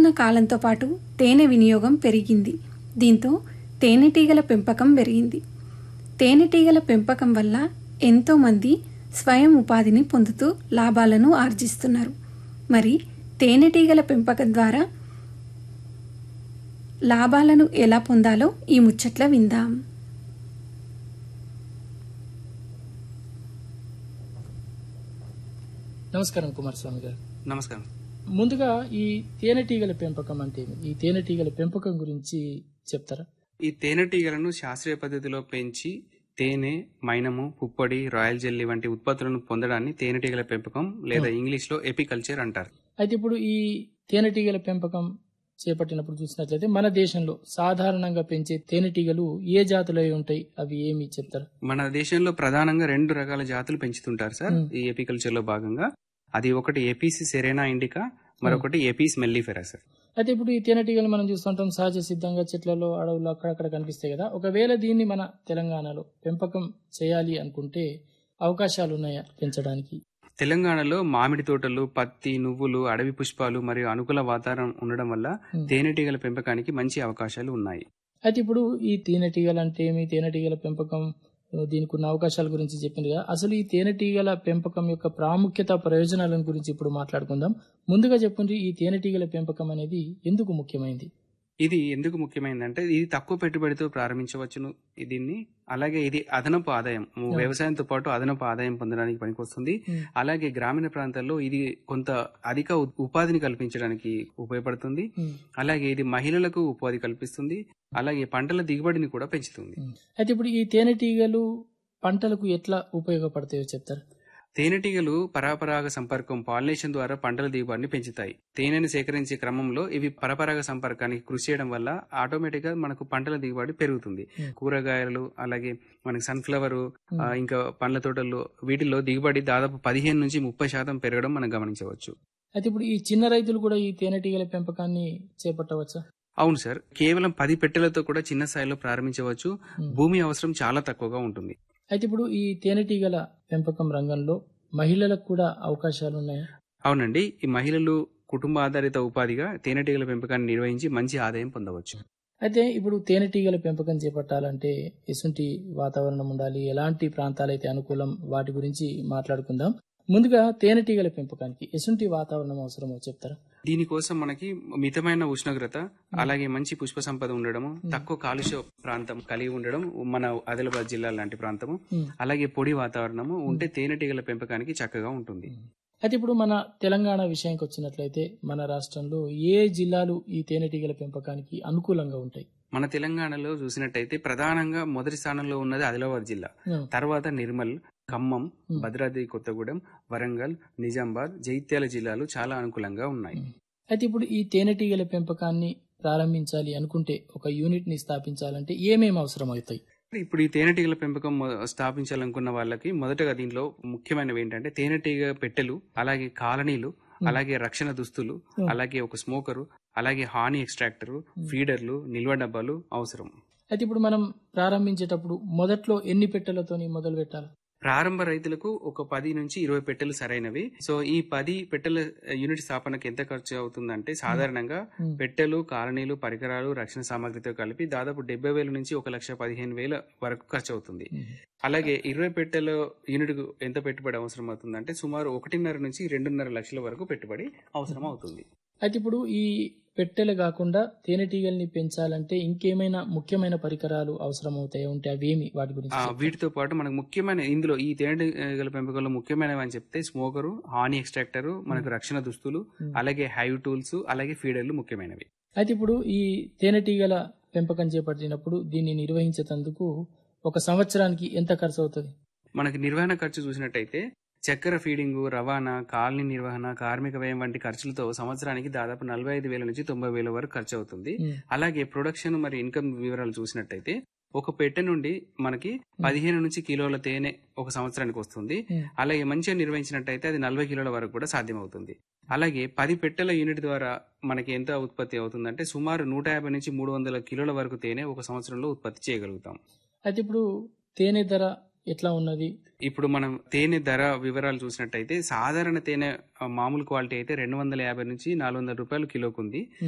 కాలంతో పాటు తేనె వినియోగం పెరిగింది దీంతో తేనెటీగల పెంపకం పెరిగింది తేనెటీగల పెంపకం వల్ల ఎంతోమంది స్వయం ఉపాధిని పొందుతూ లాభాలను ఆర్జిస్తున్నారు మరి తేనెటీగల పెంపకం ద్వారా లాభాలను ఎలా పొందాలో ఈ ముచ్చట్ల విందాం నమస్కారం కుమారస్వామి గారు నమస్కారం ముందుగా ఈ తేనెటీగల పెంపకం అంటే ఏమి? ఈ తేనెటీగల పెంపకం గురించి చెప్తారా ఈ తేనెటీగలను శాస్త్రీయ పద్ధతిలో పెంచి తేనె మైనము పుప్పొడి రాయల్ జెల్లీ వంటి ఉత్పత్తులను పొందడాన్ని తేనెటీగల పెంపకం లేదా ఇంగ్లీష్ లో ఎపికల్చర్ అంటారు అయితే ఇప్పుడు ఈ తేనెటీగల పెంపకం చేపట్టినప్పుడు చూసినట్లయితే మన దేశంలో సాధారణంగా పెంచే తేనెటీగలు ఏ జాతులు అయి ఉంటాయి అవి ఏమి చెప్తారా మన దేశంలో ప్రధానంగా రెండు రకాల జాతులు పెంచుతుంటారు సార్ ఈ ఎపికల్చర్ లో భాగంగా అది ఒకటి ఏపీసీ సెరేనా ఇండికా మరొకటి ఏపీస్ మెల్లిఫెరా సార్ అయితే ఇప్పుడు ఈ తేనెటీగలు మనం చూస్తుంటాం సహజ సిద్ధంగా చెట్లలో అడవుల్లో అక్కడక్కడ కనిపిస్తాయి కదా ఒకవేళ దీన్ని మన తెలంగాణలో పెంపకం చేయాలి అనుకుంటే అవకాశాలు ఉన్నాయా పెంచడానికి తెలంగాణలో మామిడి తోటలు పత్తి నువ్వులు అడవి పుష్పాలు మరియు అనుకూల వాతావరణం ఉండడం వల్ల Hmm. తేనెటీగల పెంపకానికి మంచి అవకాశాలు ఉన్నాయి అయితే ఇప్పుడు ఈ తేనెటీగలు అంటే ఏమి తేనెటీగల పెంపకం ఆ, దీనికి ఉన్న అవకాశాల గురించి చెప్పింది కదా అసలు ఈ తేనెటీగల పెంపకం యొక్క ప్రాముఖ్యత ప్రయోజనాల గురించి ఇప్పుడు మాట్లాడుకుందాం ముందుగా చెప్పండి ఈ తేనెటీగల పెంపకం అనేది ఎందుకు ముఖ్యమైనది ఇది ఎందుకు ముఖ్యమైనదంటే ఇది తక్కువ పెట్టుబడితో ప్రారంభించవచ్చును దీన్ని అలాగే ఇది అదనపు ఆదాయం వ్యవసాయంతో పాటు అదనపు ఆదాయం పొందడానికి పనికొస్తుంది Hmm. అలాగే గ్రామీణ ప్రాంతాల్లో ఇది కొంత అధిక ఉ- ఉపాధిని కల్పించడానికి ఉపయోగపడుతుంది ఉమ్, అలాగే ఇది మహిళలకు ఉపాధి కల్పిస్తుంది అలాగే పంటల దిగుబడిని కూడా పెంచుతుంది ఉమ్. అయితే ఇప్పుడు ఈ తేనెటీగలు పంటలకు ఎట్లా ఉపయోగపడతాయో చెప్తారు తేనెటీగలు పరాపరాగ సంపర్కం పాలినేషన్ ద్వారా పంటల దిగుబడిని పెంచుతాయి తేనెను సేకరించే క్రమంలో ఇవి పరపరాగ సంపర్కానికి కృషి చేయడం వల్ల ఆటోమేటిక్ గా మనకు పంటల దిగుబడి పెరుగుతుంది Hmm. కూరగాయలు అలాగే మనకి సన్ఫ్లవర్ Hmm. ఇంకా పండ్ల తోటల్లో వీటిల్లో దిగుబడి దాదాపు పదిహేను నుంచి ముప్పై శాతం పెరగడం మనం గమనించవచ్చు అయితే ఇప్పుడు ఈ చిన్న రైతులు కూడా ఈ తేనెటీగల పెంపకాన్ని చేపట్టవచ్చా అవును సార్ కేవలం పది పెట్టెలతో కూడా చిన్న స్థాయిలో ప్రారంభించవచ్చు Hmm. భూమి అవసరం చాలా తక్కువగా ఉంటుంది అయితే ఇప్పుడు ఈ తేనెటీగల పెంపకం రంగంలో మహిళలకు కూడా అవకాశాలు ఉన్నాయా అవునండి ఈ మహిళలు కుటుంబ ఆధారిత ఉపాధిగా తేనెటీగల పెంపకాన్ని నిర్వహించి మంచి ఆదాయం పొందవచ్చు అయితే ఇప్పుడు తేనెటీగల పెంపకం చేపట్టాలంటే ఎసుంటి వాతావరణం ఉండాలి ఎలాంటి ప్రాంతాలు అయితే అనుకూలం వాటి గురించి మాట్లాడుకుందాం ముందుగా తేనెటీగల పెంపకానికి ఎసుంటి వాతావరణం అవసరమో చెప్తారా దీనికోసం మనకి మితమైన ఉష్ణోగ్రత అలాగే మంచి పుష్ప సంపద ఉండడము తక్కువ కాలుష్య ప్రాంతం కలిగి ఉండడం మన ఆదిలాబాద్ జిల్లా లాంటి ప్రాంతము ఉమ్. అలాగే పొడి వాతావరణము ఉంటే తేనెటీగల పెంపకానికి చక్కగా ఉంటుంది అయితే ఇప్పుడు మన తెలంగాణ విషయానికి వచ్చినట్లయితే మన రాష్ట్రంలో ఏ జిల్లాలు ఈ తేనెటీగల పెంపకానికి అనుకూలంగా ఉంటాయి మన తెలంగాణలో చూసినట్టయితే ప్రధానంగా మొదటి స్థానంలో ఉన్నది ఆదిలాబాద్ జిల్లా ఉమ్. తర్వాత నిర్మల్ ఖమ్మం Hmm. భద్రాద్రి కొత్తగూడెం వరంగల్ నిజామాబాద్ జైత్యాల జిల్లాలు చాలా అనుకూలంగా ఉన్నాయి అయితే ఇప్పుడు ఈ తేనెటీగల పెంపకాన్ని ప్రారంభించాలి అనుకుంటే ఒక యూనిట్ ని స్థాపించాలంటే ఏమేమి అవసరం అవుతాయి ఇప్పుడు ఈ తేనెటీగల పెంపకం మొ- స్థాపించాలనుకున్న వాళ్ళకి మొదటగా దీనిలో ముఖ్యమైనవి ఏంటంటే తేనెటీగ పెట్టెలు అలాగే కాలనీలు అలాగే రక్షణ దుస్తులు Hmm. అలాగే ఒక స్మోకరు అలాగే హానీ ఎక్స్ట్రాక్టర్ ఫీడర్లు నిల్వ డబ్బాలు అవసరం అయితే ఇప్పుడు మనం ప్రారంభించేటప్పుడు మొదట్లో ఎన్ని పెట్టెలతోని మొదలు పెట్టాలి ప్రారంభ రైతులకు ఒక పది నుంచి ఇరవై పెట్టెలు సరైనవి సో ఈ పది పెట్టెల యూనిట్ స్థాపనకు ఎంత ఖర్చు అవుతుందంటే సాధారణంగా Hmm. పెట్టెలు కాలనీలు పరికరాలు రక్షణ సామాగ్రితో కలిపి దాదాపు డెబ్బై వేల నుంచి ఒక లక్ష పదిహేను వేల వరకు ఖర్చు అవుతుంది అలాగే ఇరవై పెట్టెల యూనిట్ కు ఎంత పెట్టుబడి అవసరం అవుతుందంటే సుమారు ఒకటిన్నర నుంచి రెండున్నర లక్షల వరకు పెట్టుబడి అవసరం అవుతుంది అయితే ఇప్పుడు ఈ పెట్టెలు కాకుండా తేనెటీగల్ని పెంచాలంటే ఇంకేమైనా ముఖ్యమైన పరికరాలు అవసరం అవుతాయి ఉంటే అవేమి వాటి గురించి ఆ, చెప్తారా? వీటితో పాటు మనకు ముఖ్యమైన ఇందులో ఈ తేనెటీగల పెంపకంలో ముఖ్యమైనవి అని చెప్తే స్మోకరు హానీ ఎక్స్ట్రాక్టర్ మనకు రక్షణ దుస్తులు Hmm. అలాగే హైవ్ టూల్స్ అలాగే ఫీడర్లు ముఖ్యమైనవి అయితే ఇప్పుడు ఈ తేనెటీగల పెంపకం చేపట్టినప్పుడు దీన్ని నిర్వహించేందుకు ఒక సంవత్సరానికి ఎంత ఖర్చు అవుతుంది మనకి నిర్వహణ ఖర్చు చూసినట్టయితే చక్కెర ఫీడింగ్ రవాణా కాలనీ నిర్వహణ కార్మిక వ్యయం వంటి ఖర్చులతో సంవత్సరానికి దాదాపు నలభై ఐదు వేల నుంచి తొంభై వేల వరకు ఖర్చు అవుతుంది ఉమ్, అలాగే ప్రొడక్షన్ మరి ఇన్కమ్ వివరాలు చూసినట్టయితే ఒక పెట్టె నుండి మనకి పదిహేను నుంచి కిలోల తేనె ఒక సంవత్సరానికి వస్తుంది ఉమ్, అలాగే మంచిగా నిర్వహించినట్టయితే అది నలభై కిలోల వరకు కూడా సాధ్యమవుతుంది అలాగే పది పెట్టెల యూనిట్ ద్వారా మనకి ఎంత ఉత్పత్తి అవుతుందంటే సుమారు నూట యాభై నుంచి మూడు వందల కిలోల వరకు తేనె ఒక సంవత్సరంలో ఉత్పత్తి చేయగలుగుతాం అయితే ఇప్పుడు తేనె ధర ఎట్లా ఉన్నది ఇప్పుడు మనం తేనె ధర వివరాలు చూసినట్టయితే సాధారణ తేనె ఆ, మామూలు క్వాలిటీ అయితే రెండు వందల యాభై నుంచి నాలుగు వందల రూపాయలు కిలోకు ఉంది